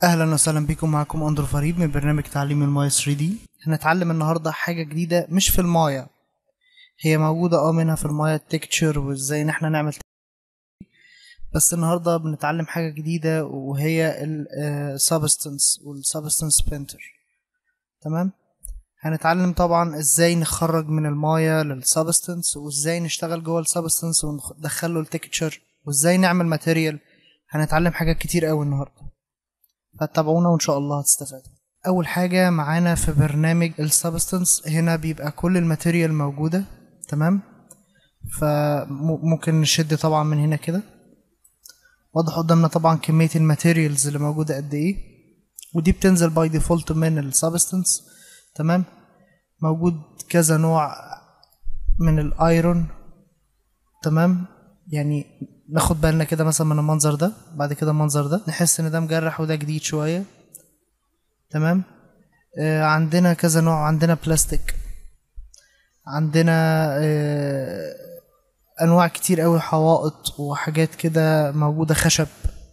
اهلا وسهلا بكم معكم اندرو فريد من برنامج تعليم المايا 3 دي هنتعلم النهارده حاجه جديده مش في المايا هي موجوده اه منها في المايا التكتشر وازاي ان احنا نعمل بس النهارده بنتعلم حاجه جديده وهي السبستنس والسبستنس بينتر تمام هنتعلم طبعا ازاي نخرج من المايا للسبستنس وازاي نشتغل جوه السبستنس وندخله التكتشر وازاي نعمل ماتيريال هنتعلم حاجات كتير قوي النهارده فتابعونا وان شاء الله هتستفادوا اول حاجه معانا في برنامج السبستنس هنا بيبقى كل الماتيريال موجوده تمام فممكن نشد طبعا من هنا كده واضح قدامنا طبعا كميه الماتيريالز اللي موجوده قد ايه ودي بتنزل باي ديفولت من السبستنس تمام موجود كذا نوع من الايرون تمام يعني ناخد بالنا كده مثلا من المنظر ده بعد كده المنظر ده نحس ان ده مجرح وده جديد شويه تمام آه عندنا كذا نوع عندنا بلاستيك عندنا آه انواع كتير قوي حوائط وحاجات كده موجوده خشب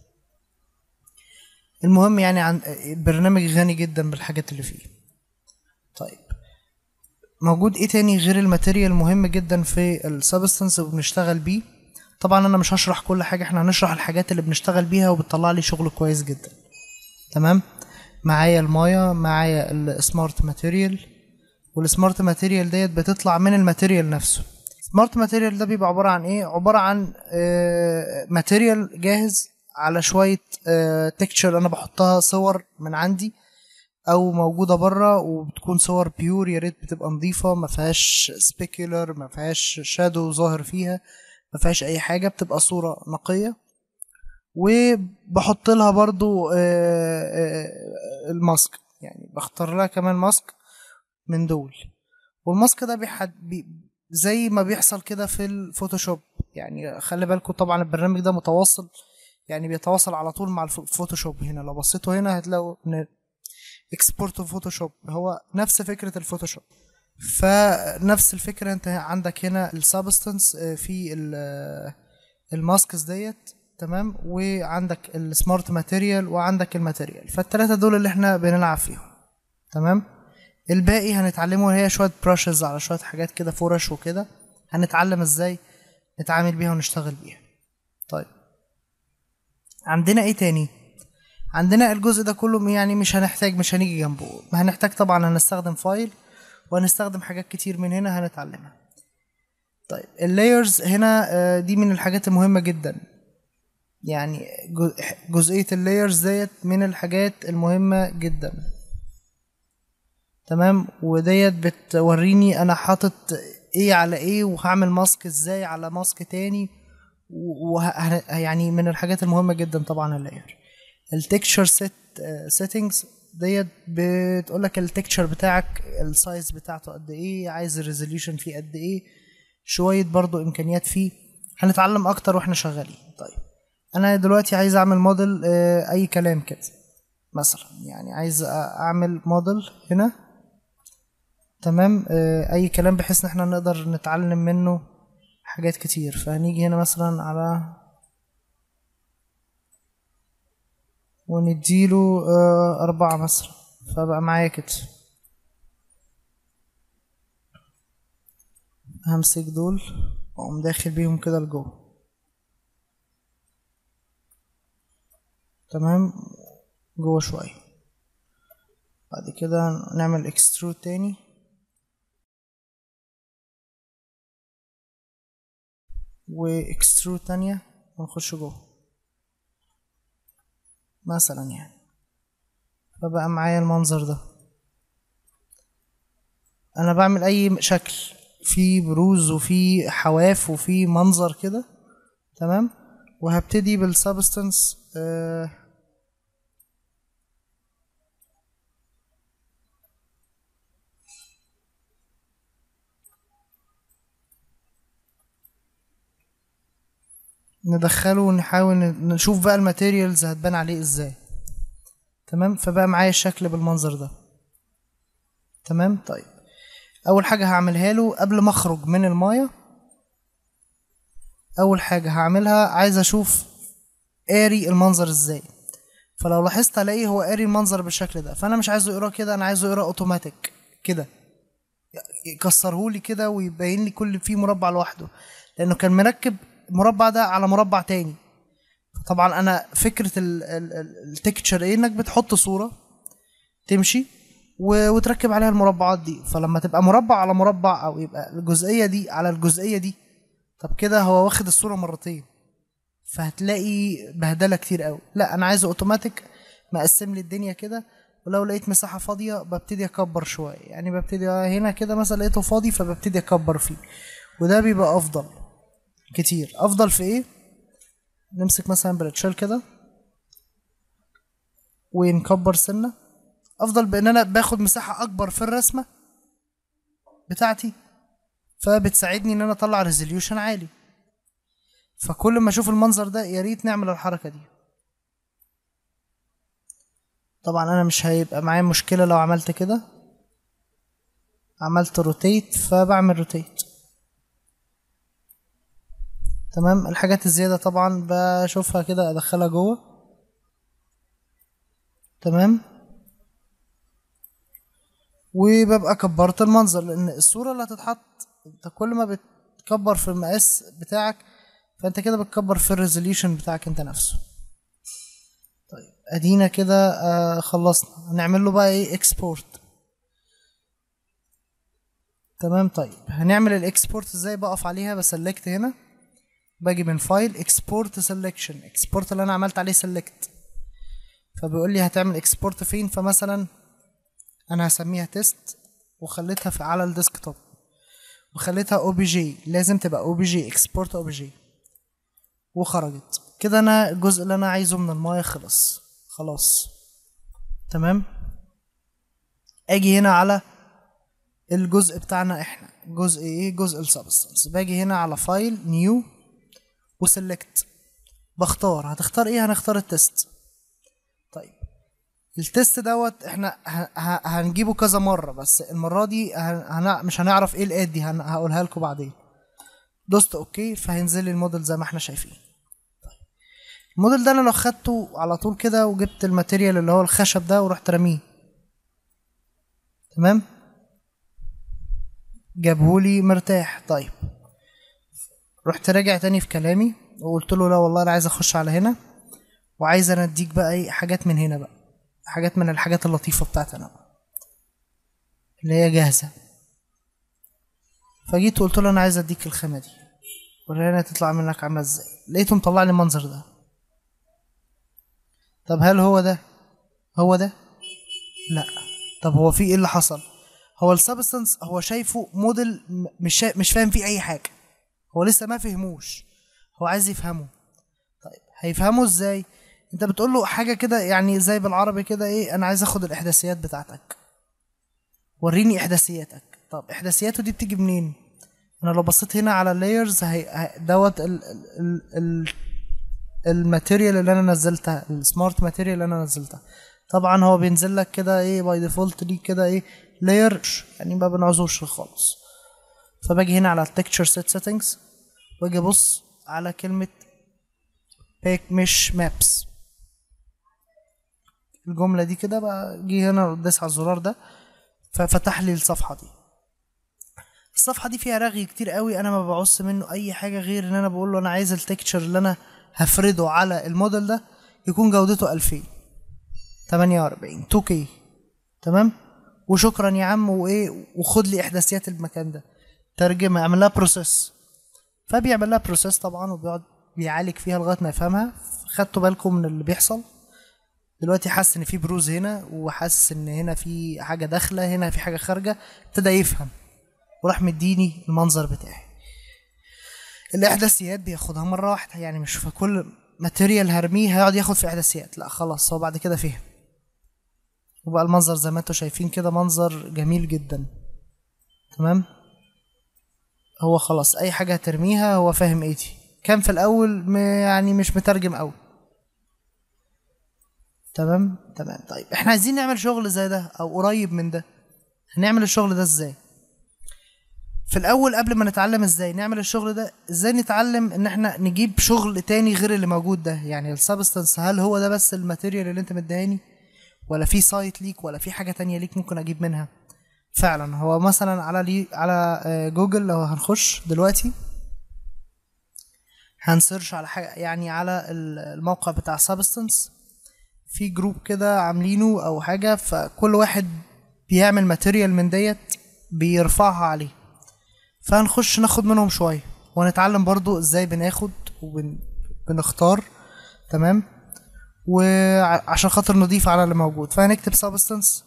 المهم يعني عن برنامج غني جدا بالحاجات اللي فيه طيب موجود ايه تاني غير الماتيريال مهم جدا في السبستنس وبنشتغل بيه طبعا انا مش هشرح كل حاجه احنا هنشرح الحاجات اللي بنشتغل بيها وبتطلع لي شغل كويس جدا تمام معايا المايه معايا السمارت ماتيريال والسمارت ماتيريال ديت بتطلع من الماتيريال نفسه سمارت ماتيريال ده بيبقى عباره عن ايه عباره عن آه ماتيريال جاهز على شويه آه تكتشر انا بحطها صور من عندي او موجوده بره وبتكون صور بيور يا ريت بتبقى نظيفه ما فيهاش سبيكولر ما فيهاش شادو ظاهر فيها ما فيهاش اي حاجه بتبقى صوره نقيه وبحط لها برضو الماسك يعني بختار لها كمان ماسك من دول والماسك ده بيحد بي زي ما بيحصل كده في الفوتوشوب يعني خلي بالكم طبعا البرنامج ده متواصل يعني بيتواصل على طول مع الفوتوشوب هنا لو بصيتوا هنا هتلاقوا ان اكسبورت فوتوشوب هو نفس فكره الفوتوشوب فنفس الفكره انت عندك هنا السبستنس في الماسكس ديت تمام وعندك السمارت ماتيريال وعندك الماتيريال فالثلاثه دول اللي احنا بنلعب فيهم تمام الباقي هنتعلمه هي شويه براشز على شويه حاجات كده فرش وكده هنتعلم ازاي نتعامل بيها ونشتغل بيها طيب عندنا ايه تاني عندنا الجزء ده كله يعني مش هنحتاج مش هنيجي جنبه هنحتاج طبعا هنستخدم فايل وهنستخدم حاجات كتير من هنا هنتعلمها طيب اللايرز هنا دي من الحاجات المهمة جدا يعني جزئية اللايرز ديت من الحاجات المهمة جدا تمام وديت بتوريني انا حاطط ايه على ايه وهعمل ماسك ازاي على ماسك تاني وه... يعني من الحاجات المهمة جدا طبعا اللاير التكتشر سيت سيتنجز ديت بتقول لك التكتشر بتاعك السايز بتاعته قد ايه عايز الريزوليوشن فيه قد ايه شويه برضو امكانيات فيه هنتعلم اكتر واحنا شغالين طيب انا دلوقتي عايز اعمل موديل آه اي كلام كده مثلا يعني عايز اعمل موديل هنا تمام آه اي كلام بحيث ان احنا نقدر نتعلم منه حاجات كتير فهنيجي هنا مثلا على ونديله آه أربعة مثلا فبقى معايا كده همسك دول واقوم داخل بيهم كده لجوه تمام جوه شوية بعد كده نعمل اكسترود تاني واكسترود تانية ونخش جوه مثلا يعني فبقى معايا المنظر ده انا بعمل اي شكل في بروز وفي حواف وفي منظر كده تمام وهبتدي بالسبستنس آه ندخله ونحاول نشوف بقى الماتيريالز هتبان عليه ازاي تمام فبقى معايا الشكل بالمنظر ده تمام طيب اول حاجه هعملها له قبل ما اخرج من المايه اول حاجه هعملها عايز اشوف قاري المنظر ازاي فلو لاحظت هلاقيه هو قاري المنظر بالشكل ده فانا مش عايزه يقراه كده انا عايزه يقراه اوتوماتيك كده يكسرهولي كده ويبين لي كل فيه مربع لوحده لانه كان مركب المربع ده على مربع تاني طبعا انا فكره التكتشر ايه انك بتحط صوره تمشي و- وتركب عليها المربعات دي فلما تبقى مربع على مربع او يبقى الجزئيه دي على الجزئيه دي طب كده هو واخد الصوره مرتين فهتلاقي بهدله كتير قوي لا انا عايزه اوتوماتيك مقسم لي الدنيا كده ولو لقيت مساحه فاضيه ببتدي اكبر شويه يعني ببتدي هنا كده مثلا لقيته فاضي فببتدي اكبر فيه وده بيبقى افضل كتير افضل في ايه نمسك مثلا بريتشال كده ونكبر سنه افضل بان انا باخد مساحه اكبر في الرسمه بتاعتي فبتساعدني ان انا اطلع ريزوليوشن عالي فكل ما اشوف المنظر ده يا ريت نعمل الحركه دي طبعا انا مش هيبقى معايا مشكله لو عملت كده عملت روتيت فبعمل روتيت تمام الحاجات الزياده طبعا بشوفها كده ادخلها جوه تمام وببقى كبرت المنظر لان الصوره اللي هتتحط انت كل ما بتكبر في المقاس بتاعك فانت كده بتكبر في الريزوليوشن بتاعك انت نفسه طيب ادينا كده آه خلصنا هنعمل له بقى ايه اكسبورت تمام طيب هنعمل الاكسبورت ازاي بقف عليها بسلكت هنا باجي من فايل اكسبورت سelection اكسبورت اللي انا عملت عليه سيلكت فبيقول لي هتعمل اكسبورت فين فمثلا انا هسميها تيست وخليتها في على الديسكتوب وخليتها او بي جي لازم تبقى او بي جي اكسبورت او بي جي وخرجت كده انا الجزء اللي انا عايزه من المايه خلص خلاص تمام اجي هنا على الجزء بتاعنا احنا جزء ايه جزء السبستانس باجي هنا على فايل نيو وسلكت بختار هتختار ايه هنختار التست طيب التست دوت احنا ه- ه- هنجيبه كذا مره بس المره دي هن... هن... مش هنعرف ايه الاد دي هن... هقولها لكم بعدين دوست اوكي فهينزل لي الموديل زي ما احنا شايفين طيب. الموديل ده انا لو خدته على طول كده وجبت الماتيريال اللي هو الخشب ده ورحت رميه تمام جابهولي مرتاح طيب رحت راجع تاني في كلامي وقلت له لا والله انا عايز اخش على هنا وعايز انا اديك بقى ايه حاجات من هنا بقى حاجات من الحاجات اللطيفه بتاعتي انا بقى. اللي هي جاهزه فجيت وقلت له انا عايز اديك الخامه دي ورينا تطلع منك عامله ازاي لقيته مطلع لي المنظر ده طب هل هو ده هو ده لا طب هو في ايه اللي حصل هو السبستانس هو شايفه موديل م- مش شا... مش فاهم فيه اي حاجه هو لسه ما فهموش هو عايز يفهمه طيب هيفهمه ازاي انت بتقول له حاجه كده يعني زي بالعربي كده ايه انا عايز اخد الاحداثيات بتاعتك وريني احداثياتك طب احداثياته دي بتيجي منين انا لو بصيت هنا على اللايرز هي... هي... دوت ال... ال... ال... الماتيريال اللي انا نزلتها السمارت ماتيريال اللي انا نزلتها طبعا هو بينزل لك كده ايه باي ديفولت ليك كده ايه لاير يعني ما بنعوزوش خالص فباجي هنا على التكتشر سيت سيتنجز واجي ابص على كلمه باك مش مابس الجمله دي كده باجي هنا ادوس على الزرار ده ففتح لي الصفحه دي الصفحه دي فيها رغي كتير قوي انا ما بعوز منه اي حاجه غير ان انا بقول له انا عايز التكتشر اللي انا هفرده على الموديل ده يكون جودته 2000 48 2K تمام وشكرا يا عم وايه وخد لي احداثيات المكان ده ترجمه اعمل لها بروسيس فبيعمل لها بروسيس طبعا وبيقعد بيعالج فيها لغايه ما يفهمها خدتوا بالكم من اللي بيحصل دلوقتي حاسس ان في بروز هنا وحاسس ان هنا في حاجه داخله هنا في حاجه خارجه ابتدى يفهم وراح مديني المنظر بتاعي الاحداثيات بياخدها مره واحده يعني مش في كل ماتيريال هرميه هيقعد ياخد في احداثيات لا خلاص هو بعد كده فهم وبقى المنظر زي ما انتوا شايفين كده منظر جميل جدا تمام هو خلاص اي حاجه هترميها هو فاهم ايه دي كان في الاول م- يعني مش مترجم قوي تمام تمام طيب احنا عايزين نعمل شغل زي ده او قريب من ده هنعمل الشغل ده ازاي في الاول قبل ما نتعلم ازاي نعمل الشغل ده ازاي نتعلم ان احنا نجيب شغل تاني غير اللي موجود ده يعني السبستنس هل هو ده بس الماتيريال اللي انت مديهاني ولا في سايت ليك ولا في حاجه تانية ليك ممكن اجيب منها فعلا هو مثلا على لي على آه، جوجل لو هنخش دلوقتي هنسيرش على حاجه يعني على ال- الموقع بتاع سبستنس في جروب كده عاملينه او حاجه فكل واحد بيعمل ماتيريال من ديت بيرفعها عليه فهنخش ناخد منهم شويه ونتعلم برضو ازاي بناخد وبنختار تمام وعشان خاطر نضيف على اللي موجود فهنكتب سبستنس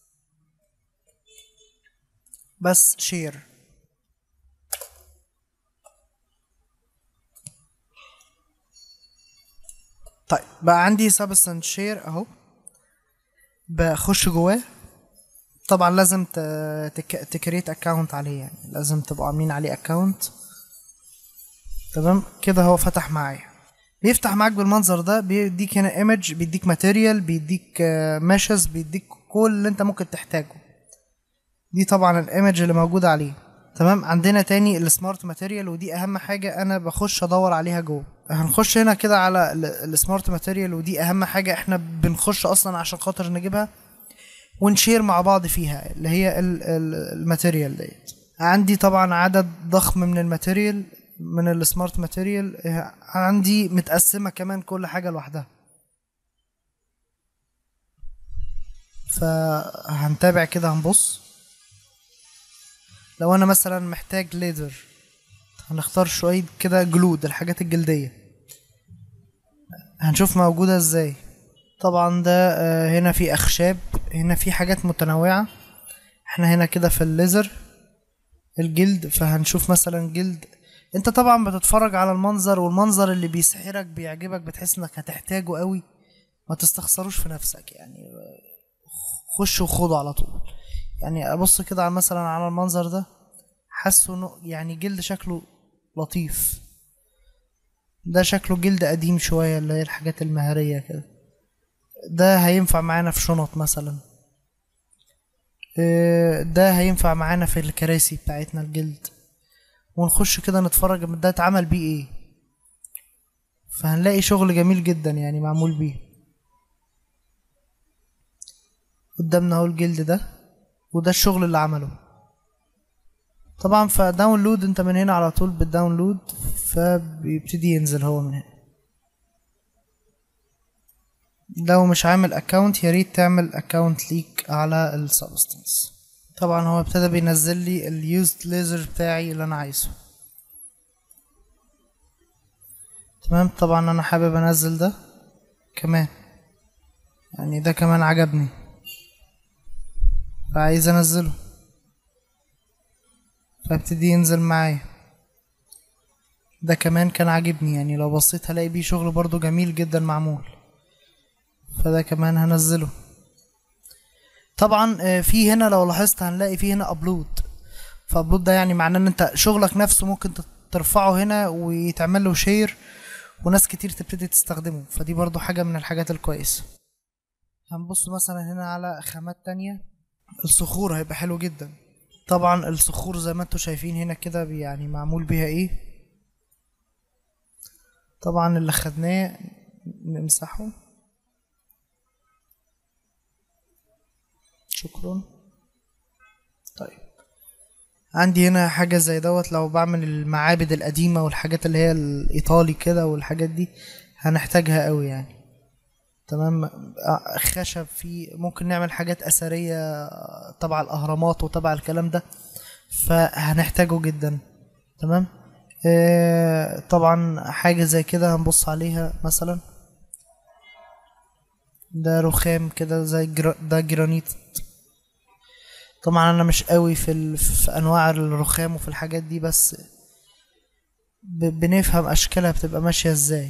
بس شير طيب بقى عندي سبستنس شير اهو بخش جواه طبعا لازم ت- تك... تكريت اكونت عليه يعني لازم تبقوا عاملين عليه اكونت تمام كده هو فتح معايا بيفتح معاك بالمنظر ده بيديك هنا ايمج بيديك ماتيريال بيديك ماشز بيديك كل اللي انت ممكن تحتاجه دي طبعا الايمج اللي موجوده عليه تمام عندنا تاني السمارت ماتيريال ودي اهم حاجه انا بخش ادور عليها جوه هنخش هنا كده على السمارت ماتيريال ودي اهم حاجه احنا بنخش اصلا عشان خاطر نجيبها ونشير مع بعض فيها اللي هي ال- ال- الماتيريال ديت عندي طبعا عدد ضخم من الماتيريال من السمارت ماتيريال عندي متقسمه كمان كل حاجه لوحدها فهنتابع كده هنبص لو انا مثلا محتاج ليزر هنختار شوية كده جلود الحاجات الجلدية هنشوف موجودة ازاي طبعا ده آه، هنا في اخشاب هنا في حاجات متنوعة احنا هنا كده في الليزر الجلد فهنشوف مثلا جلد انت طبعا بتتفرج على المنظر والمنظر اللي بيسحرك بيعجبك بتحس انك هتحتاجه قوي ما تستخسروش في نفسك يعني خش وخده على طول يعني ابص كده على مثلا على المنظر ده حاسه انه يعني جلد شكله لطيف ده شكله جلد قديم شوية اللي هي الحاجات المهرية كده ده هينفع معانا في شنط مثلا إيه، ده هينفع معانا في الكراسي بتاعتنا الجلد ونخش كده نتفرج ده اتعمل بيه ايه فهنلاقي شغل جميل جدا يعني معمول بيه قدامنا اهو الجلد ده وده الشغل اللي عمله طبعا فداونلود انت من هنا على طول بالداونلود فبيبتدي ينزل هو من هنا لو مش عامل اكونت يا ريت تعمل اكونت ليك على السبستنس طبعا هو ابتدى بينزل لي اليوزد ليزر بتاعي اللي انا عايزه تمام طبعا انا حابب انزل ده كمان يعني ده كمان عجبني فعايز انزله فابتدي ينزل معايا ده كمان كان عاجبني يعني لو بصيت هلاقي بيه شغل برضو جميل جدا معمول فده كمان هنزله طبعا آه، في هنا لو لاحظت هنلاقي في هنا ابلود فابلود ده يعني معناه ان انت شغلك نفسه ممكن تت- ترفعه هنا ويتعمل له شير وناس كتير تبتدي تستخدمه فدي برضو حاجة من الحاجات الكويسة هنبص مثلا هنا على خامات تانية الصخور هيبقى حلو جدا طبعا الصخور زي ما انتوا شايفين هنا كده بي- يعني معمول بيها ايه طبعا اللي خدناه نمسحه شكرا طيب عندي هنا حاجة زي دوت لو بعمل المعابد القديمة والحاجات اللي هي الإيطالي كده والحاجات دي هنحتاجها قوي يعني تمام آه، خشب في ممكن نعمل حاجات أثرية تبع الأهرامات وتبع الكلام ده فهنحتاجه جدا تمام آه، طبعا حاجة زي كده هنبص عليها مثلا ده رخام كده زي جرا... ده جرانيت طبعا انا مش قوي في, ال... في انواع الرخام وفي الحاجات دي بس ب... بنفهم اشكالها بتبقى ماشية ازاي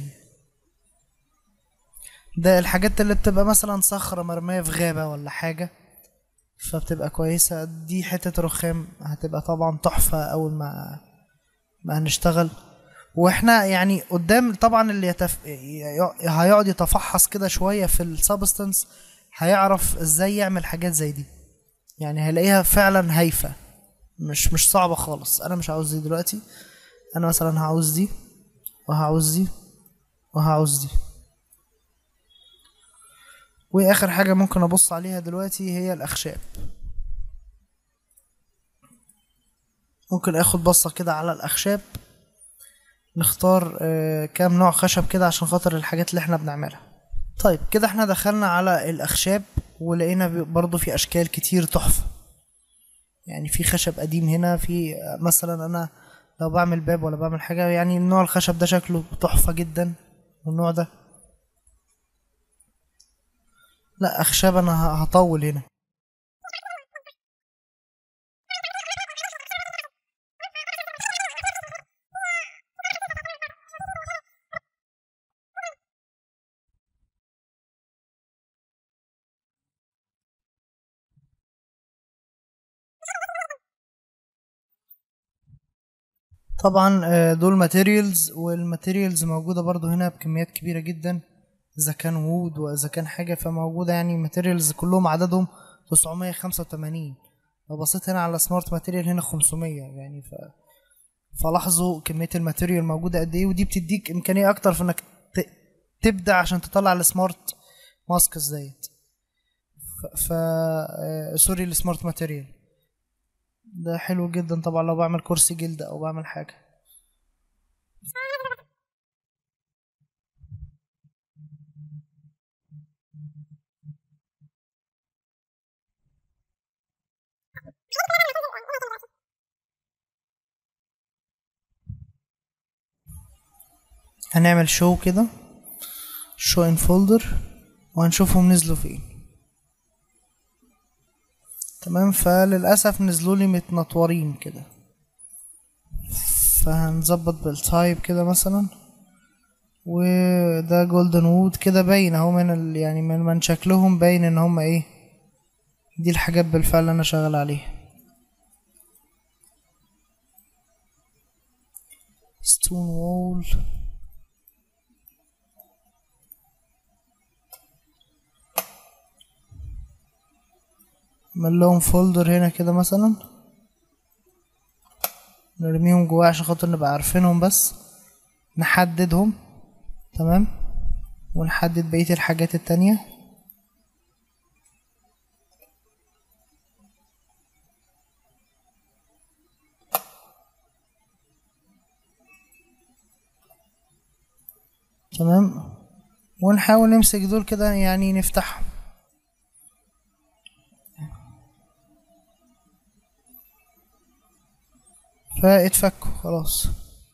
ده الحاجات اللي بتبقى مثلا صخرة مرمية في غابة ولا حاجة فبتبقى كويسة دي حتة رخام هتبقى طبعا تحفة أول ما ما هنشتغل واحنا يعني قدام طبعا اللي يتف... ي- هيقعد يتفحص كده شوية في السبستنس هيعرف ازاي يعمل حاجات زي دي يعني هيلاقيها فعلا هايفة مش مش صعبة خالص انا مش عاوز دي دلوقتي انا مثلا هعوز دي وهعوز دي وهعوز دي واخر حاجة ممكن ابص عليها دلوقتي هي الاخشاب ممكن اخد بصة كده على الاخشاب نختار آه، كام نوع خشب كده عشان خاطر الحاجات اللي احنا بنعملها طيب كده احنا دخلنا على الاخشاب ولقينا بي- برضو في اشكال كتير تحفة يعني في خشب قديم هنا في آه، مثلا انا لو بعمل باب ولا بعمل حاجة يعني نوع الخشب ده شكله تحفة جدا والنوع ده لا اخشاب انا ه- هطول هنا طبعا آه، دول ماتيريالز والماتيريالز موجودة برضو هنا بكميات كبيرة جدا اذا كان وود واذا كان حاجة فموجودة يعني ماتيريالز كلهم عددهم 985 لو بصيت هنا على سمارت ماتيريال هنا 500 يعني ف... فلاحظوا كمية الماتيريال موجودة قد ايه ودي بتديك امكانية اكتر في انك ت... تبدع عشان تطلع السمارت ماسكس ديت ف... ف... آه، سوري السمارت ماتيريال ده حلو جدا طبعا لو بعمل كرسي جلد او بعمل حاجة هنعمل شو كده شو ان فولدر وهنشوفهم نزلوا فين تمام فللأسف نزلوا لي متنطورين كده فهنظبط بالتايب كده مثلا وده جولدن وود كده باين اهو من ال... يعني من, من شكلهم باين ان هم ايه دي الحاجات بالفعل اللي انا شغال عليها ستون وول اعمل لهم فولدر هنا كده مثلا نرميهم جواه عشان خاطر نبقى عارفينهم بس نحددهم تمام ونحدد بقية الحاجات التانية تمام ونحاول نمسك دول كده يعني نفتحهم فاتفكوا خلاص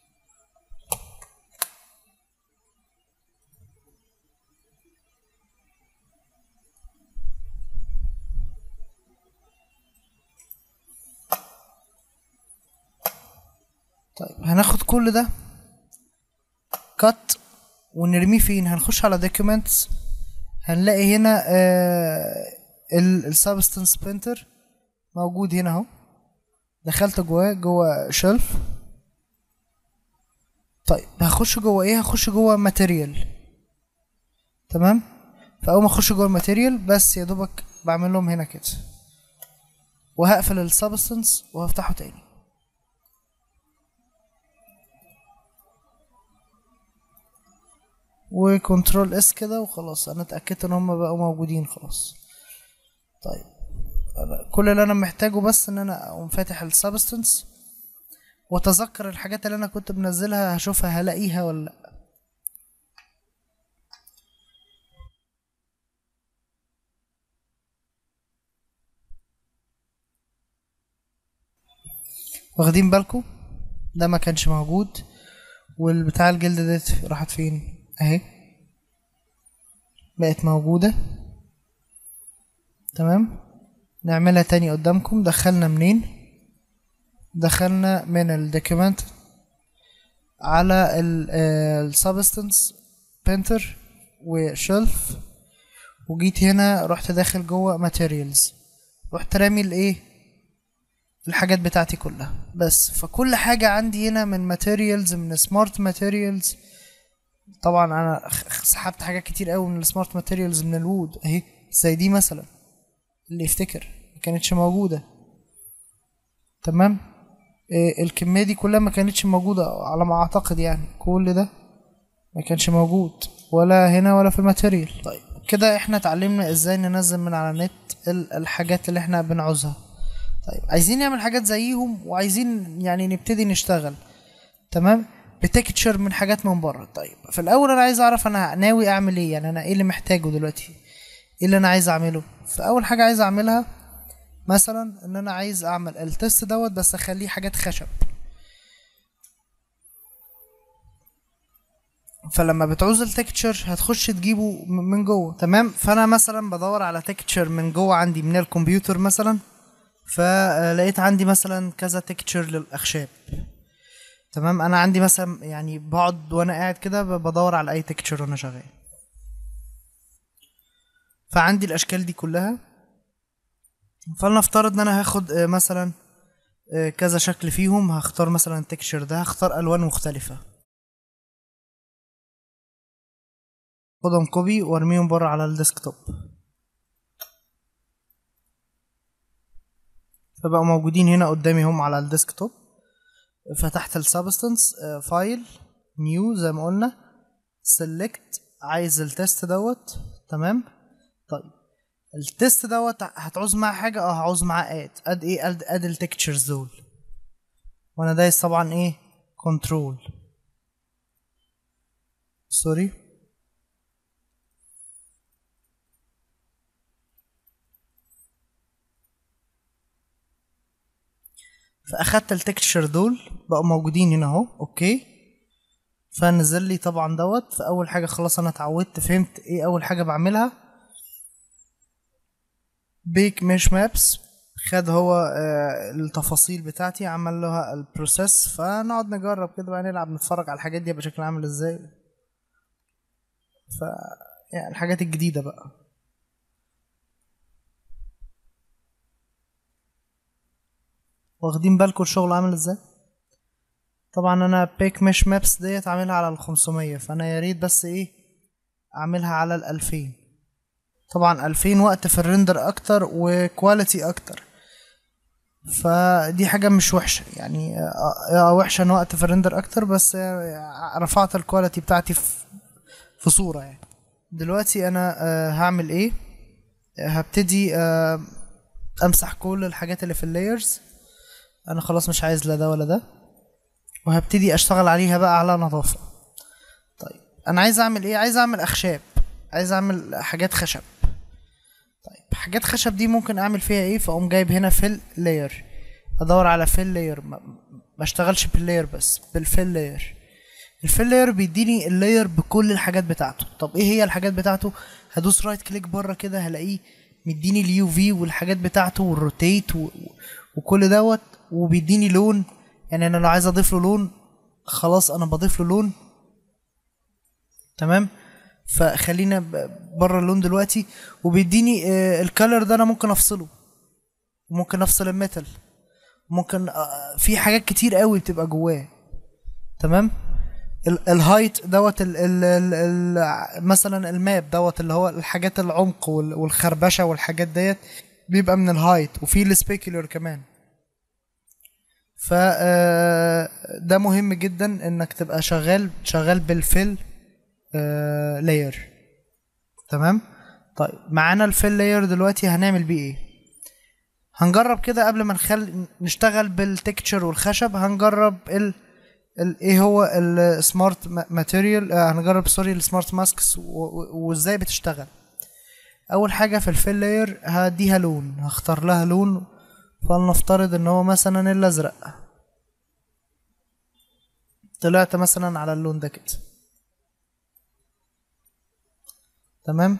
طيب هناخد كل ده كات ونرميه فين هنخش على documents هنلاقي هنا السبستنس بrinter موجود هنا اهو دخلت جواه جوه شلف طيب هخش جوه ايه هخش جوه ماتيريال تمام فاول ما اخش جوه الماتيريال بس يا دوبك بعمل لهم هنا كده وهقفل السبستنس وهفتحه تاني وكنترول اس كده وخلاص انا اتاكدت ان هم بقوا موجودين خلاص طيب أنا كل اللي انا محتاجه بس ان انا اقوم فاتح السبستنس واتذكر الحاجات اللي انا كنت منزلها هشوفها هلاقيها ولا لا واخدين بالكم ده ما كانش موجود والبتاع الجلد ديت راحت فين اهي بقت موجودة تمام نعملها تاني قدامكم دخلنا منين دخلنا من الدوكيمنت على السبستنس بينتر وشلف وجيت هنا رحت داخل جوه ماتيريالز رحت رامي الايه الحاجات بتاعتي كلها بس فكل حاجة عندي هنا من ماتيريالز من سمارت ماتيريالز طبعا انا خ- سحبت حاجات كتير قوي من السمارت ماتيريالز من الوود اهي زي دي مثلا اللي يفتكر ما كانتش موجودة تمام إيه الكمية دي كلها ما كانتش موجودة على ما اعتقد يعني كل ده ما كانش موجود ولا هنا ولا في الماتيريال طيب كده احنا اتعلمنا ازاي ننزل من على النت ال- الحاجات اللي احنا بنعوزها طيب عايزين نعمل حاجات زيهم وعايزين يعني نبتدي نشتغل تمام بتكتشر من حاجات من بره طيب في الاول انا عايز اعرف انا ناوي اعمل ايه يعني انا ايه اللي محتاجه دلوقتي ايه اللي انا عايز اعمله فاول حاجه عايز اعملها مثلا ان انا عايز اعمل التست دوت بس اخليه حاجات خشب فلما بتعوز التكتشر هتخش تجيبه م- من جوه تمام فانا مثلا بدور على تكتشر من جوه عندي من الكمبيوتر مثلا فلقيت عندي مثلا كذا تكتشر للاخشاب تمام انا عندي مثلا يعني بقعد وانا قاعد كده ب- بدور على اي تكتشر وانا شغال فعندي الاشكال دي كلها فلنفترض ان انا هاخد آه، مثلا آه، كذا شكل فيهم هختار مثلا التكتشر ده هختار الوان مختلفه خدهم كوبي وارميهم بره على الديسكتوب فبقوا موجودين هنا قدامي هم على الديسكتوب فتحت السبستنس فايل نيو زي ما قلنا سيلكت عايز التست دوت تمام طيب التست دوت هتعوز معاه حاجه اه هعوز معاه اد اد ايه اد, اد التكتشرز دول وانا دايس طبعا ايه كنترول سوري فاخدت التكتشر دول بقوا موجودين هنا اهو اوكي فنزل لي طبعا دوت فاول حاجه خلاص انا اتعودت فهمت ايه اول حاجه بعملها بيك مش مابس خد هو آه التفاصيل بتاعتي عمل لها البروسيس فنقعد نجرب كده بقى نلعب نتفرج على الحاجات دي بشكل عامل ازاي ف يعني الحاجات الجديده بقى واخدين بالكم الشغل عامل ازاي طبعا انا بيك مش مابس ديت عاملها على ال 500 فانا يا ريت بس ايه اعملها على ال 2000 طبعا 2000 وقت في الريندر اكتر وكواليتي اكتر فدي حاجة مش وحشة يعني اه آه، وحشة ان وقت في الريندر اكتر بس آه، رفعت الكواليتي بتاعتي في في صورة يعني دلوقتي انا آه، هعمل ايه آه، هبتدي آه، امسح كل الحاجات اللي في اللايرز انا خلاص مش عايز لا ده ولا ده وهبتدي اشتغل عليها بقى على نظافة طيب انا عايز اعمل ايه عايز اعمل اخشاب عايز اعمل حاجات خشب طيب حاجات خشب دي ممكن اعمل فيها ايه فاقوم جايب هنا فيل لاير ادور على فيل لاير ما ما اشتغلش باللاير بس بالفيل لاير الفيل لاير بيديني اللاير بكل الحاجات بتاعته طب ايه هي الحاجات بتاعته هدوس رايت كليك بره كده هلاقيه مديني اليو في والحاجات بتاعته والروتيت و... و- وكل دوت وبيديني لون يعني انا لو عايز اضيف له لون خلاص انا بضيف له لون تمام فخلينا ب- بره اللون دلوقتي وبيديني آه، الكالر ده انا ممكن افصله ممكن افصل الميتال ممكن آه، في حاجات كتير قوي بتبقى جواه تمام ال- الهايت دوت ال ال ال ال مثلا الماب دوت اللي هو الحاجات العمق وال- والخربشه والحاجات ديت بيبقى من الهايت وفي السبيكولر كمان ف آه، ده مهم جدا انك تبقى شغال شغال بالفيل لاير تمام طيب معانا الفيل لاير دلوقتي هنعمل بيه ايه هنجرب كده قبل ما نخل نشتغل بالتكتشر والخشب هنجرب ال, ال... ايه هو السمارت ماتيريال هنجرب سوري السمارت ماسكس وازاي بتشتغل اول حاجه في الفيل لاير هديها لون هختار لها لون فلنفترض ان هو مثلا الازرق طلعت مثلا على اللون ده كده تمام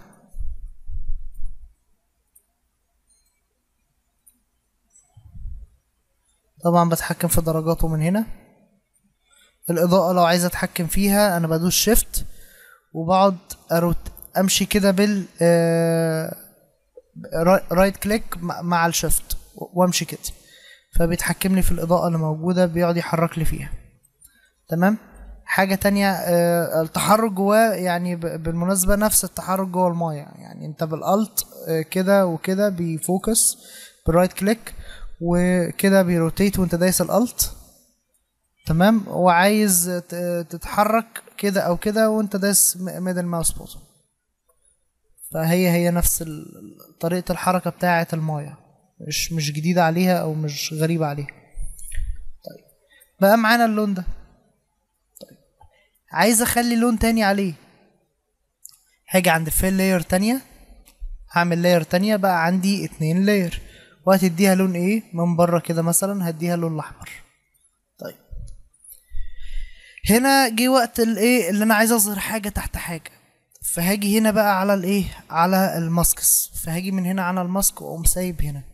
طبعا بتحكم في درجاته من هنا الإضاءة لو عايز أتحكم فيها أنا بدوس شيفت وبقعد أروت أمشي كده بال آه، را- رايت كليك مع- مع الشيفت وأمشي كده فبيتحكم لي في الإضاءة اللي موجودة بيقعد يحرك لي فيها تمام حاجة تانية آه، التحرك جواه يعني ب- بالمناسبة نفس التحرك جوه المايه يعني انت بالالت آه، كده وكده بيفوكس بالرايت كليك وكده بيروتيت وانت دايس الالت تمام وعايز ت- تتحرك كده او كده وانت دايس ميدل ماوس بوتن فهي هي نفس ال- طريقة الحركة بتاعة المايا مش مش جديدة عليها او مش غريبة عليها طيب بقى معانا اللون ده طيب عايز اخلي لون تاني عليه هاجي عند فيل لاير تانية هعمل لاير تانية بقى عندي اتنين لاير وهتديها لون ايه من بره كده مثلا هديها لون الاحمر طيب هنا جه وقت الايه اللي انا عايز اظهر حاجه تحت حاجه فهاجي هنا بقى على الايه على الماسكس فهاجي من هنا على الماسك واقوم سايب هنا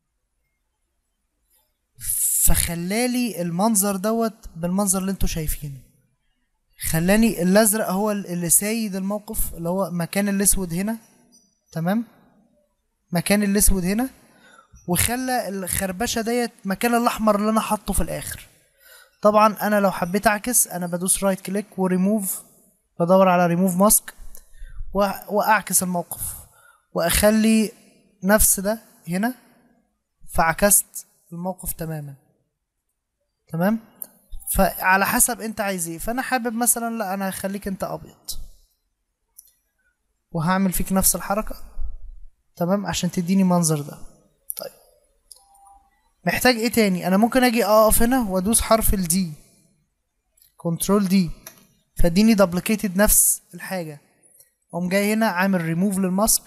فخلالي المنظر دوت بالمنظر اللي انتوا شايفينه خلاني الازرق هو اللي سايد الموقف اللي هو مكان الاسود هنا تمام مكان الاسود هنا وخلى الخربشه ديت مكان الاحمر اللي انا حاطه في الاخر طبعا انا لو حبيت اعكس انا بدوس رايت كليك وريموف بدور على ريموف ماسك واعكس الموقف واخلي نفس ده هنا فعكست الموقف تماما تمام فعلى حسب انت عايز ايه فانا حابب مثلا لا انا هخليك انت ابيض وهعمل فيك نفس الحركه تمام عشان تديني منظر ده طيب محتاج ايه تاني انا ممكن اجي اقف هنا وادوس حرف الدي كنترول دي فاديني دبليكيتد نفس الحاجه اقوم جاي هنا عامل ريموف للماسك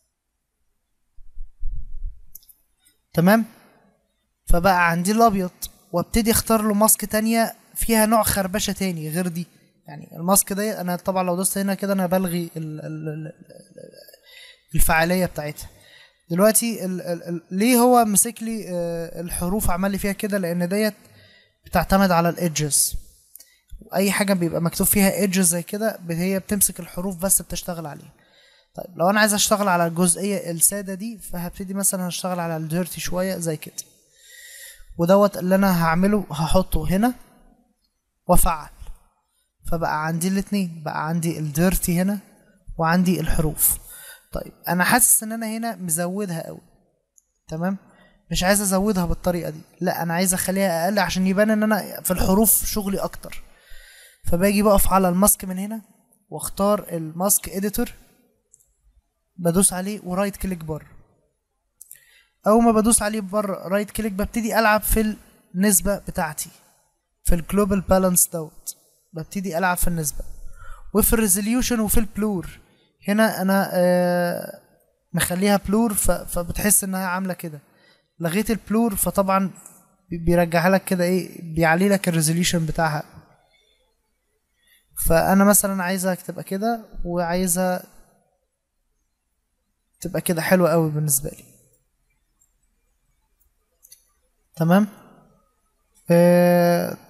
تمام فبقى عندي الابيض وابتدي اختار له ماسك تانية فيها نوع خربشه تاني غير دي يعني الماسك ده انا طبعا لو دوست هنا كده انا بلغي ال ال ال الفعاليه بتاعتها دلوقتي ال ال ال ليه هو مسك لي آه، الحروف عمل لي فيها كده لان ديت بتعتمد على الايدجز واي حاجه بيبقى مكتوب فيها ايدجز زي كده ب- هي بتمسك الحروف بس بتشتغل عليها طيب لو انا عايز اشتغل على الجزئيه الساده دي فهبتدي مثلا هشتغل على الديرتي شويه زي كده ودوت اللي انا هعمله هحطه هنا وافعل فبقى عندي الاتنين بقى عندي الديرتي هنا وعندي الحروف طيب انا حاسس ان انا هنا مزودها قوي تمام مش عايز ازودها بالطريقه دي لا انا عايز اخليها اقل عشان يبان ان انا في الحروف شغلي اكتر فباجي بقف على الماسك من هنا واختار الماسك اديتور بدوس عليه ورايت كليك بره اول ما بدوس عليه بره رايت كليك ببتدي العب في النسبه بتاعتي في الجلوبال بالانس دوت ببتدي العب في النسبه وفي الريزوليوشن وفي البلور هنا انا آه مخليها بلور ف- فبتحس انها عامله كده لغيت البلور فطبعا بي- بيرجعها لك كده ايه بيعلي لك الريزوليوشن بتاعها فانا مثلا عايزها تبقى كده وعايزها تبقى كده حلوه قوي بالنسبه لي تمام آه،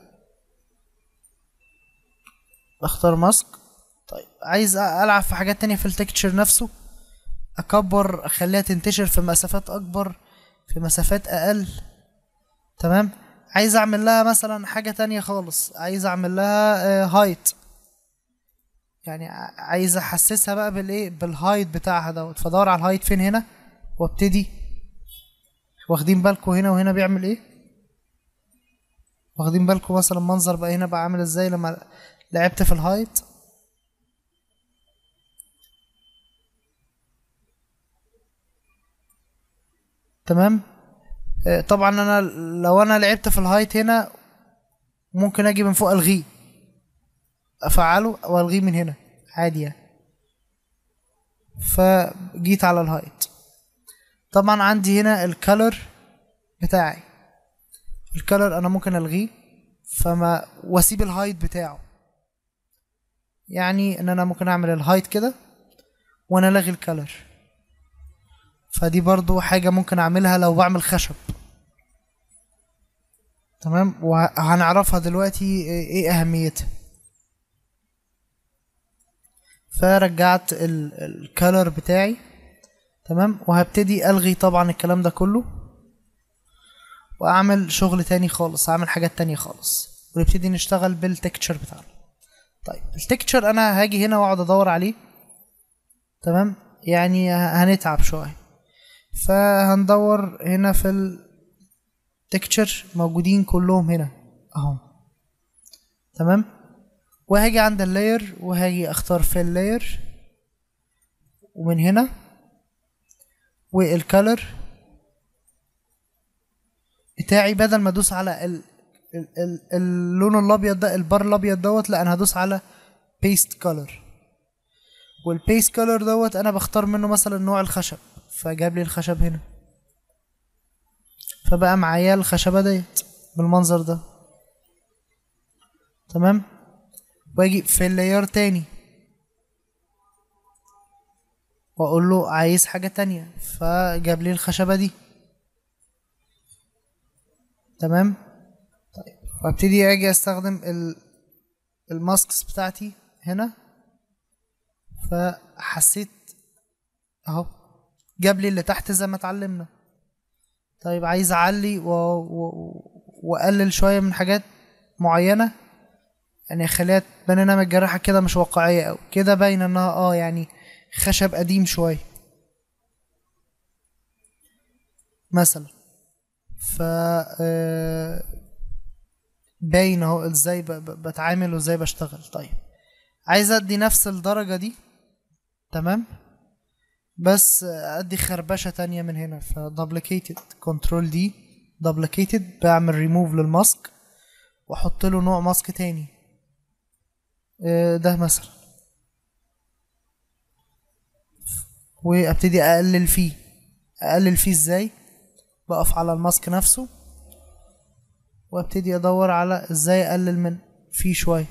بختار ماسك طيب عايز أ- العب في حاجات تانية في التكتشر نفسه اكبر اخليها تنتشر في مسافات اكبر في مسافات اقل تمام عايز اعمل لها مثلا حاجة تانية خالص عايز اعمل لها هايت يعني ع- عايز احسسها بقى بالايه بالهايت بتاعها دوت فدور على الهايت فين هنا وابتدي واخدين بالكم هنا وهنا بيعمل ايه واخدين بالكم مثلا منظر بقى هنا بقى عامل ازاي لما لعبت في الهايت تمام آه، طبعا انا لو انا لعبت في الهايت هنا ممكن اجي من فوق الغيه افعله والغيه من هنا عادي يعني فجيت على الهايت طبعا عندي هنا الكالر بتاعي الكالر انا ممكن الغيه فما واسيب الهايت بتاعه يعني ان انا ممكن اعمل الهايت كده وانا الغي الكالر فدي برضو حاجة ممكن اعملها لو بعمل خشب تمام وهنعرفها دلوقتي ايه اهميتها فرجعت الكالر بتاعي تمام وهبتدي الغي طبعا الكلام ده كله واعمل شغل تاني خالص اعمل حاجات تانية خالص ونبتدي نشتغل بالتكتشر بتاعنا طيب التكتشر انا هاجي هنا واقعد ادور عليه تمام يعني هنتعب شويه فهندور هنا في تكتشر موجودين كلهم هنا اهو تمام وهاجي عند اللاير وهاجي اختار في اللاير ومن هنا والكالر بتاعي بدل ما ادوس على ال ال ال اللون الابيض ده البار الابيض دوت لا انا هدوس على بيست كولر والبيست كولر دوت انا بختار منه مثلا نوع الخشب فجاب لي الخشب هنا فبقى معايا الخشبة ديت بالمنظر ده تمام واجي في اللاير تاني واقول له عايز حاجة تانية فجاب لي الخشبة دي تمام طيب وابتدي اجي استخدم ال الماسكس بتاعتي هنا فحسيت اهو جاب لي اللي تحت زي ما اتعلمنا طيب عايز اعلي و... و... واقلل شويه من حاجات معينه يعني اخليها تبان انها متجرحه كده مش واقعيه قوي كده باين انها اه يعني خشب قديم شويه مثلا ف آه، باين اهو ازاي ب- ب- بتعامل وازاي بشتغل طيب عايز ادي نفس الدرجه دي تمام بس ادي خربشه تانية من هنا فدبليكيتد كنترول دي دبليكيتد بعمل ريموف للماسك واحط له نوع ماسك تاني آه، ده مثلا وابتدي اقلل فيه اقلل فيه ازاي بقف على الماسك نفسه وابتدي ادور على ازاي اقلل من فيه شويه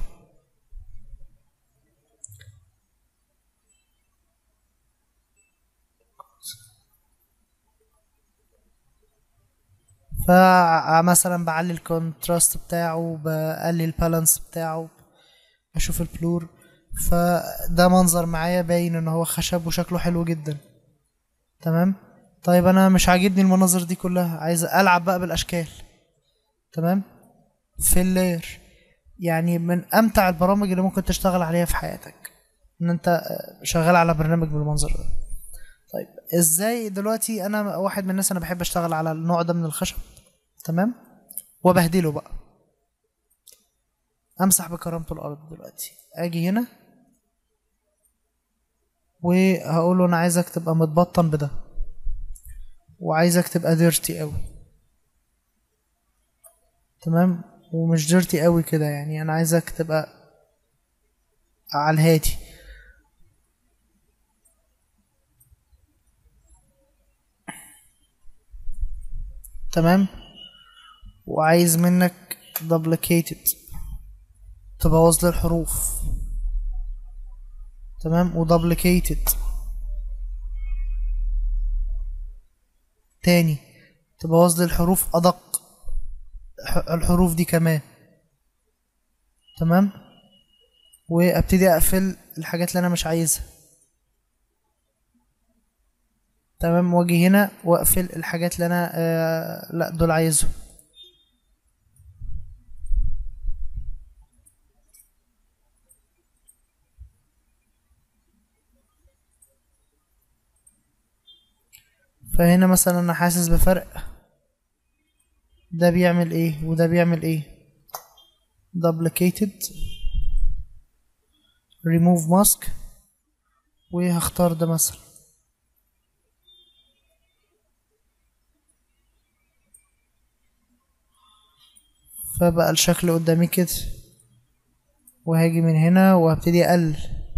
فمثلا بعلي الكونتراست بتاعه بقلل البالانس بتاعه بشوف البلور فده منظر معايا باين ان هو خشب وشكله حلو جدا تمام طيب انا مش عاجبني المناظر دي كلها عايز العب بقى بالاشكال تمام في اللاير يعني من امتع البرامج اللي ممكن تشتغل عليها في حياتك ان انت شغال على برنامج بالمنظر ده طيب ازاي دلوقتي انا واحد من الناس انا بحب اشتغل على النوع ده من الخشب تمام وبهدله بقى امسح بكرامته الارض دلوقتي اجي هنا وهقول له انا عايزك تبقى متبطن بده وعايزك تبقى ديرتي قوي تمام ومش ديرتي قوي كده يعني انا عايزك تبقى على الهادي تمام وعايز منك duplicated تبوظ لي الحروف تمام ودبليكيتد تاني تبوظ لي الحروف ادق ح- الحروف دي كمان تمام وابتدي اقفل الحاجات اللي انا مش عايزها تمام واجي هنا واقفل الحاجات اللي انا آه لا دول عايزهم فهنا مثلا انا حاسس بفرق ده بيعمل ايه وده بيعمل ايه duplicated remove mask وهختار ده مثلا فبقى الشكل قدامي كده وهاجي من هنا وهبتدي اقلل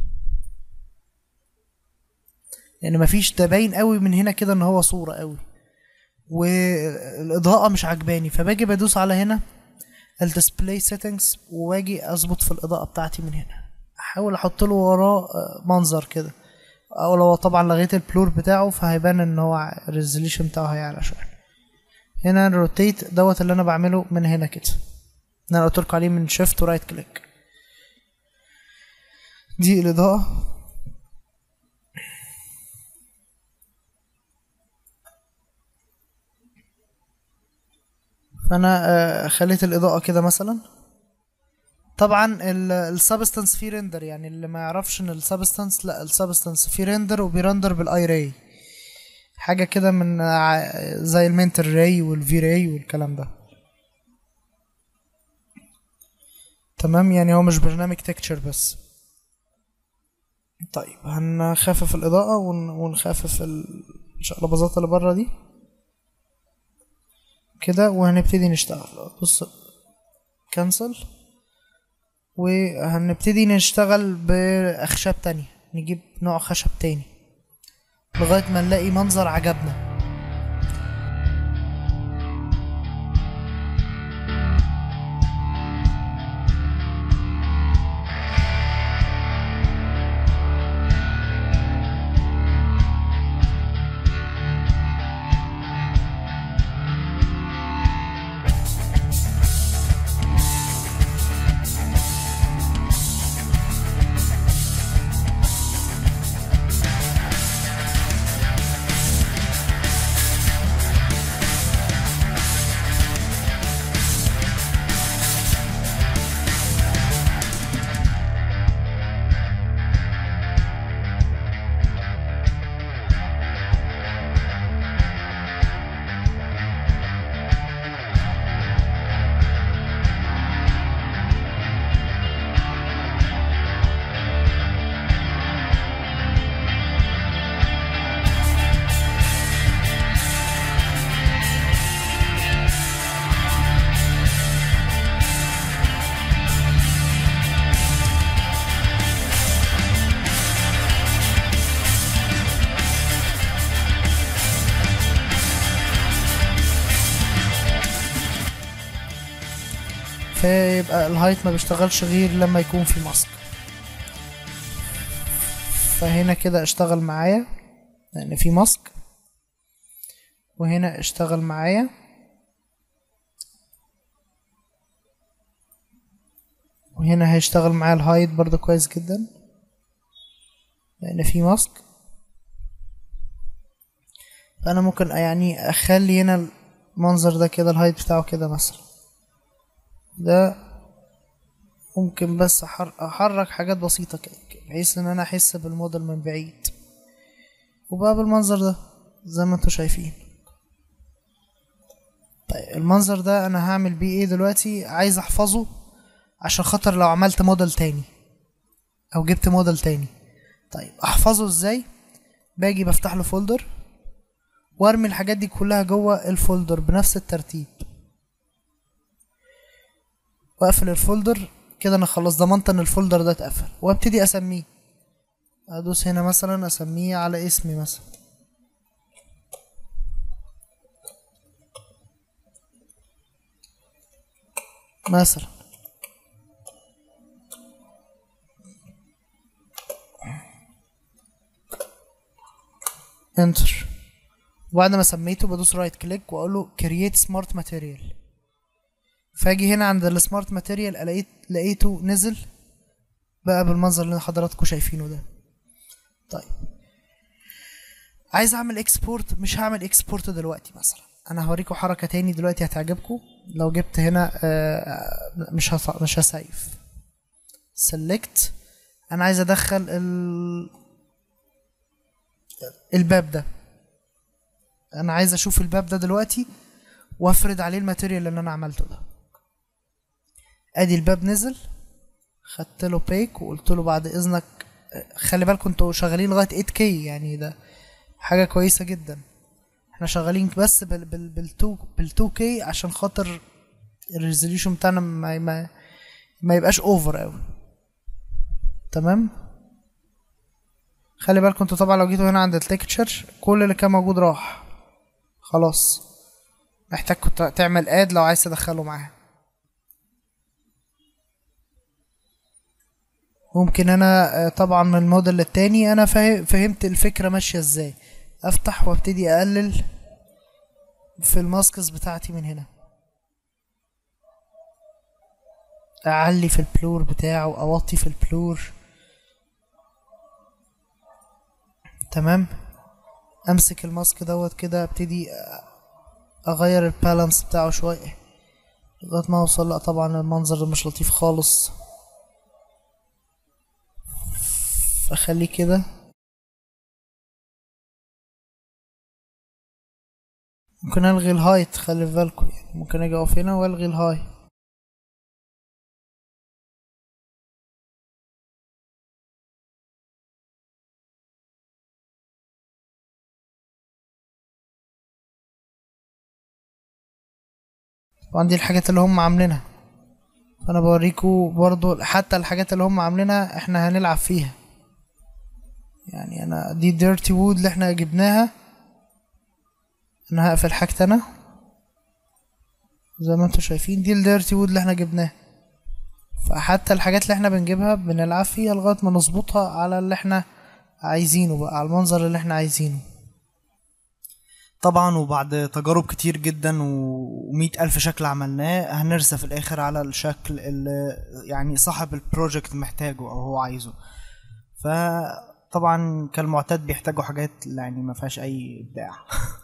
يعني مفيش ده باين قوي من هنا كده ان هو صورة قوي والاضاءة مش عجباني فباجي بدوس على هنا الديسبلاي سيتنجز واجي اظبط في الاضاءة بتاعتي من هنا احاول احط له وراه آه، منظر كده او لو طبعا لغيت البلور بتاعه فهيبان ان هو الريزوليوشن بتاعه هيعلى شوية هنا الروتيت دوت اللي انا بعمله من هنا كده ان انا قلت لكم عليه من شيفت ورايت كليك دي الاضاءة فانا آه، خليت الاضاءه كده مثلا طبعا السبستانس فيه ريندر يعني اللي ما يعرفش ان السبستانس لا السبستانس فيه ريندر وبيرندر بالاي راي حاجه كده من ع- زي المنتر راي والفي راي والكلام ده تمام يعني هو مش برنامج تكتشر بس طيب هنخفف الإضاءة ون- ونخفف ال- الشقلباظات اللي بره دي كده وهنبتدي نشتغل بص كنسل وهنبتدي نشتغل بأخشاب تانية نجيب نوع خشب تاني لغاية ما نلاقي منظر عجبنا فيبقى الهايت ما بيشتغلش غير لما يكون في ماسك فهنا كده اشتغل معايا لان في ماسك وهنا اشتغل معايا وهنا هيشتغل معايا الهايت برضه كويس جدا لان في ماسك فانا ممكن يعني اخلي هنا المنظر ده كده الهايت بتاعه كده مثلا ده ممكن بس أحر- احرك حاجات بسيطة كده بحيث ان انا احس بالموديل من بعيد وبقى بالمنظر ده زي ما انتوا شايفين طيب المنظر ده انا هعمل بيه ايه دلوقتي عايز احفظه عشان خاطر لو عملت موديل تاني او جبت موديل تاني طيب احفظه ازاي باجي بفتح له فولدر وارمي الحاجات دي كلها جوه الفولدر بنفس الترتيب واقفل الفولدر كده انا خلاص ضمنت ان الفولدر ده اتقفل وابتدي اسميه ادوس هنا مثلا اسميه على اسمي مثلا مثلا انتر وبعد ما سميته بدوس رايت كليك واقول له كرييت سمارت ماتيريال فاجي هنا عند السمارت ماتيريال لقيت لقيته نزل بقى بالمنظر اللي حضراتكم شايفينه ده طيب عايز اعمل اكسبورت مش هعمل اكسبورت دلوقتي مثلا انا هوريكم حركه تاني دلوقتي هتعجبكم لو جبت هنا آه، مش هص... مش هسيف سيلكت انا عايز ادخل ال... الباب ده انا عايز اشوف الباب ده دلوقتي وافرد عليه الماتيريال اللي انا عملته ده ادي الباب نزل خدت له بيك وقلت له بعد اذنك خلي بالكم انتوا شغالين لغايه 8K يعني ده حاجه كويسه جدا احنا شغالين بس بال بال بال 2 بال 2K عشان خاطر الريزوليوشن بتاعنا ما ما, ما يبقاش اوفر قوي تمام خلي بالكم انتوا طبعا لو جيتوا هنا عند التكتشر كل اللي كان موجود راح خلاص محتاج كنت تعمل اد لو عايز تدخله معاها ممكن انا آه، طبعا من الموديل التاني انا فاهم فهمت الفكرة ماشية ازاي افتح وابتدي اقلل في الماسكس بتاعتي من هنا اعلي في البلور بتاعه اوطي في البلور تمام امسك الماسك دوت كده ابتدي اغير البالانس بتاعه شوية لغاية ما اوصل لا طبعا المنظر ده مش لطيف خالص فخليه كده ممكن الغي الهايت خلي في بالكم يعني ممكن اجي اقف هنا والغي الهاي وعندي الحاجات اللي هم عاملينها فانا بوريكم برضو حتى الحاجات اللي هم عاملينها احنا هنلعب فيها يعني انا دي ديرتي وود اللي احنا جبناها انا هقفل حاجتي انا زي ما انتم شايفين دي الديرتي وود اللي احنا جبناها فحتى الحاجات اللي احنا بنجيبها بنلعب فيها لغايه ما نظبطها على اللي احنا عايزينه بقى على المنظر اللي احنا عايزينه طبعا وبعد تجارب كتير جدا ومئة ألف شكل عملناه هنرسى في الآخر على الشكل اللي يعني صاحب البروجكت محتاجه أو هو عايزه فطبعا كالمعتاد بيحتاجوا حاجات يعني ما فيهاش أي إبداع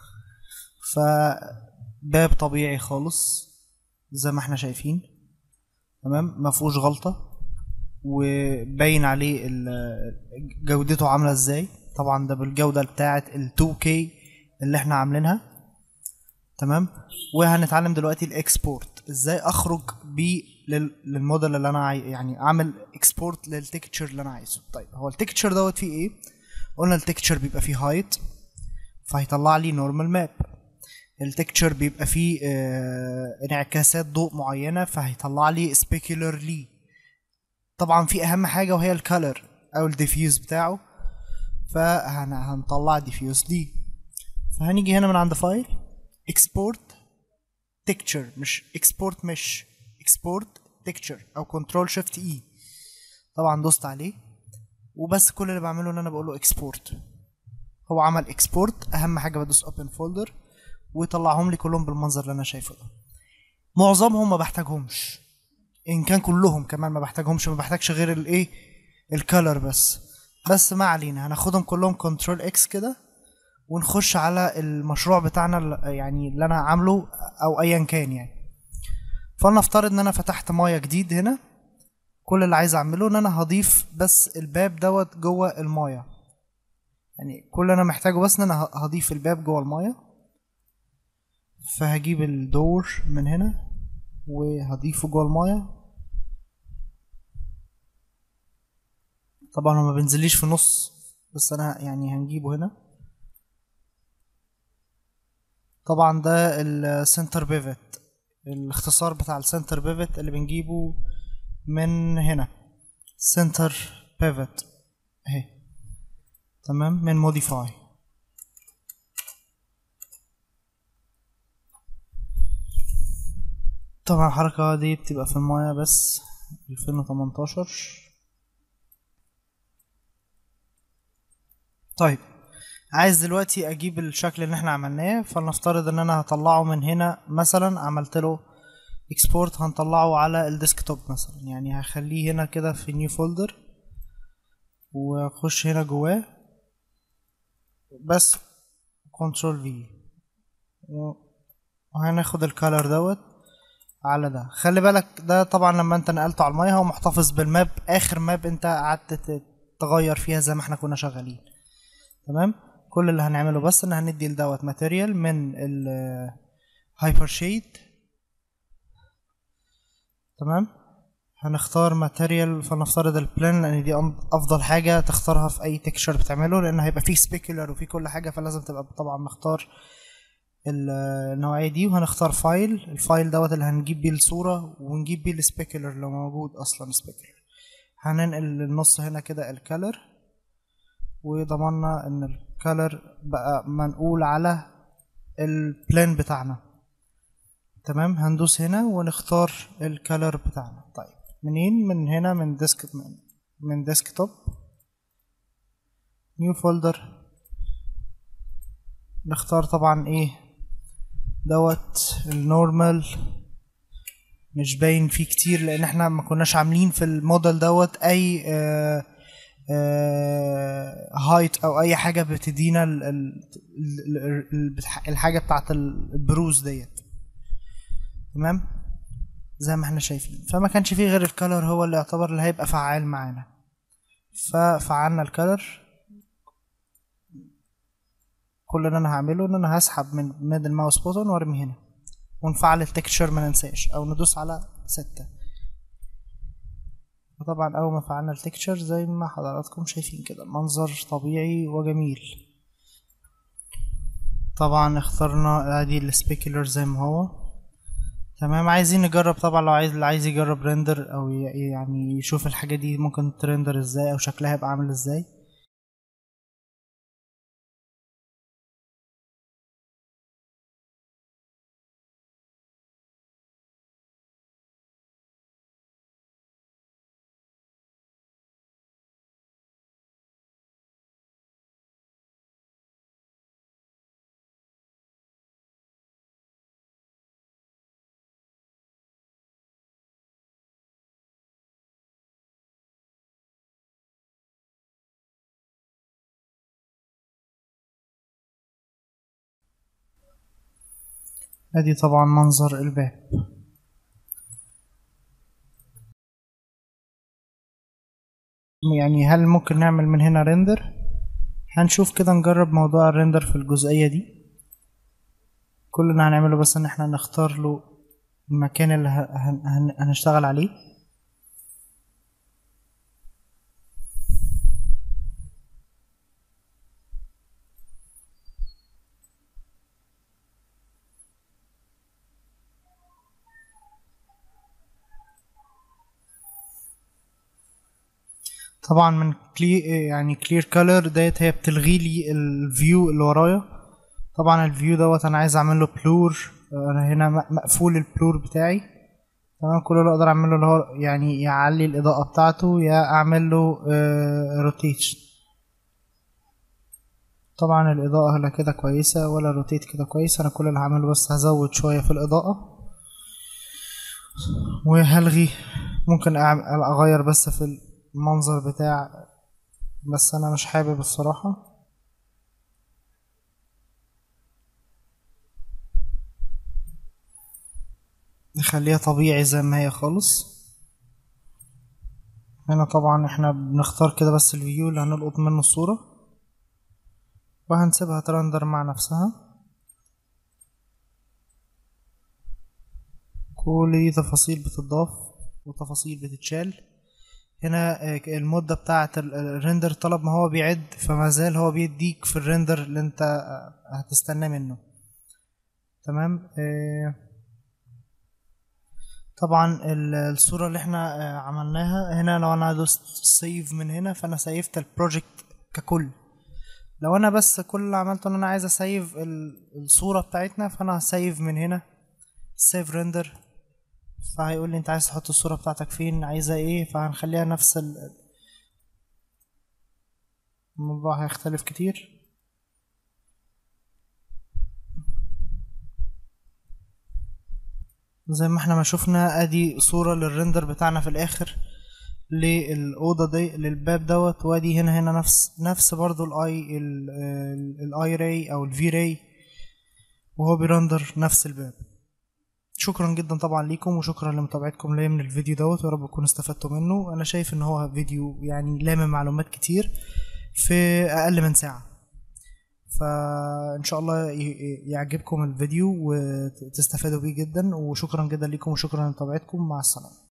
فباب طبيعي خالص زي ما احنا شايفين تمام ما فيهوش غلطة وباين عليه جودته عاملة ازاي طبعا ده بالجودة بتاعة ال 2K اللي احنا عاملينها تمام وهنتعلم دلوقتي الاكسبورت ازاي اخرج بيه للموديل اللي انا عاي... يعني اعمل اكسبورت للتكتشر اللي انا عايزه طيب هو التكتشر دوت فيه ايه قلنا التكتشر بيبقى فيه هايت فهيطلع لي نورمال ماب التكتشر بيبقى فيه اه انعكاسات ضوء معينه فهيطلع لي سبيكولرلي طبعا في اهم حاجه وهي الكالر او الديفيوز بتاعه فهنطلع ديفيوز دي فهنيجي هنا من عند فايل اكسبورت تكتشر مش اكسبورت مش اكسبورت تكتشر او كنترول شيفت اي طبعا دوست عليه وبس كل اللي بعمله ان انا بقول له اكسبورت هو عمل اكسبورت اهم حاجه بدوس اوبن فولدر ويطلعهم لي كلهم بالمنظر اللي انا شايفه ده معظمهم ما بحتاجهمش ان كان كلهم كمان ما بحتاجهمش ما بحتاجش غير الايه الكالر بس بس ما علينا هناخدهم كلهم كنترول اكس كده ونخش على المشروع بتاعنا يعني اللي انا عامله او ايا كان يعني فلنفترض ان انا فتحت مايه جديد هنا كل اللي عايز اعمله ان انا هضيف بس الباب دوت جوه المايه يعني كل اللي انا محتاجه بس ان انا هضيف الباب جوه المايه فهجيب الدور من هنا وهضيفه جوه المايه طبعا هو ما بينزليش في النص بس انا يعني هنجيبه هنا طبعا ده السنتر بيفت الاختصار بتاع السنتر بيفت اللي بنجيبه من هنا سنتر بيفت اهي تمام من موديفاي طبعا الحركة دي بتبقى في المايه بس 2018 طيب عايز دلوقتي اجيب الشكل اللي احنا عملناه فلنفترض ان انا هطلعه من هنا مثلا عملت له اكسبورت هنطلعه على الديسكتوب مثلا يعني هخليه هنا كده في نيو فولدر واخش هنا جواه بس كنترول في وهناخد الكالر دوت على ده خلي بالك ده طبعا لما انت نقلته على المايه هو محتفظ بالماب اخر ماب انت قعدت تغير فيها زي ما احنا كنا شغالين تمام كل اللي هنعمله بس ان هندي لدوت ماتيريال من الهايبر شيد تمام هنختار ماتيريال فلنفترض البلان لان دي افضل حاجه تختارها في اي تكشر بتعمله لان هيبقى فيه سبيكولر وفيه كل حاجه فلازم تبقى طبعا مختار النوعيه دي وهنختار فايل الفايل دوت اللي هنجيب بيه الصوره ونجيب بيه السبيكولر لو موجود اصلا سبيكولر هننقل للنص هنا كده الكالر وضمنا ان الكالر بقى منقول على البلان بتاعنا تمام هندوس هنا ونختار الكالر بتاعنا طيب منين من هنا من ديسك من, من ديسكتوب نيو فولدر نختار طبعا ايه دوت النورمال مش باين فيه كتير لان احنا ما كناش عاملين في الموديل دوت اي آه هايت او اي حاجه بتدينا ال ال الحاجه بتاعت البروز ديت تمام زي ما احنا شايفين فما كانش فيه غير الكالر هو اللي يعتبر اللي هيبقى فعال معانا ففعلنا الكالر كل اللي انا هعمله ان انا هسحب من من الماوس بوتون وارمي هنا ونفعل التكتشر ما ننساش او ندوس على ستة وطبعا اول ما فعلنا التكتشر زي ما حضراتكم شايفين كده منظر طبيعي وجميل طبعا اخترنا ادي السبيكولر زي ما هو تمام عايزين نجرب طبعا لو عايز اللي عايز يجرب ريندر او ي- يعني يشوف الحاجة دي ممكن ترندر ازاي او شكلها يبقى عامل ازاي ادي طبعا منظر الباب يعني هل ممكن نعمل من هنا ريندر هنشوف كده نجرب موضوع الريندر في الجزئية دي كل اللي هنعمله بس ان احنا نختار له المكان اللي ه- هن- هن- هنشتغل عليه طبعا من كلي يعني كلير كولر ديت هي بتلغي لي الفيو اللي ورايا طبعا الفيو دوت انا عايز اعمل له بلور انا هنا م- مقفول البلور بتاعي تمام كل اللي اقدر اعمله اللي هو يعني يعلي الاضاءة بتاعته يا اعمل له روتيشن طبعا الاضاءة لا كده كويسة ولا روتيت كده كويس انا كل اللي هعمله بس هزود شوية في الاضاءة وهلغي ممكن أعم- اغير بس في المنظر بتاع بس انا مش حابب الصراحة نخليها طبيعي زي ما هي خالص هنا طبعا احنا بنختار كده بس الفيو اللي هنلقط منه الصورة وهنسيبها ترندر مع نفسها كل دي تفاصيل بتضاف وتفاصيل بتتشال هنا آه، المدة بتاعة ال- الريندر طلب ما هو بيعد فما زال هو بيديك في الريندر اللي انت آه، هتستناه منه تمام آه، طبعا ال- الصورة اللي احنا آه، عملناها هنا لو انا دوست سيف من هنا فانا سيفت البروجكت ككل لو انا بس كل اللي عملته ان انا عايز اسيف ال- الصورة بتاعتنا فانا هسيف من هنا سيف ريندر فهيقول لي انت عايز تحط الصورة بتاعتك فين عايزها ايه فهنخليها نفس ال... الموضوع هيختلف كتير زي ما احنا ما شفنا ادي صورة للريندر بتاعنا في الاخر للأوضة دي للباب دوت وادي هنا هنا نفس نفس برضو الاي الاي راي او الفي راي وهو بيرندر نفس الباب شكرا جدا طبعا ليكم وشكرا لمتابعتكم ليا من الفيديو دوت ويا رب تكونوا استفدتوا منه انا شايف ان هو فيديو يعني لامم معلومات كتير في اقل من ساعة فان شاء الله ي- يعجبكم الفيديو وتستفادوا بيه جدا وشكرا جدا ليكم وشكرا لمتابعتكم مع السلامة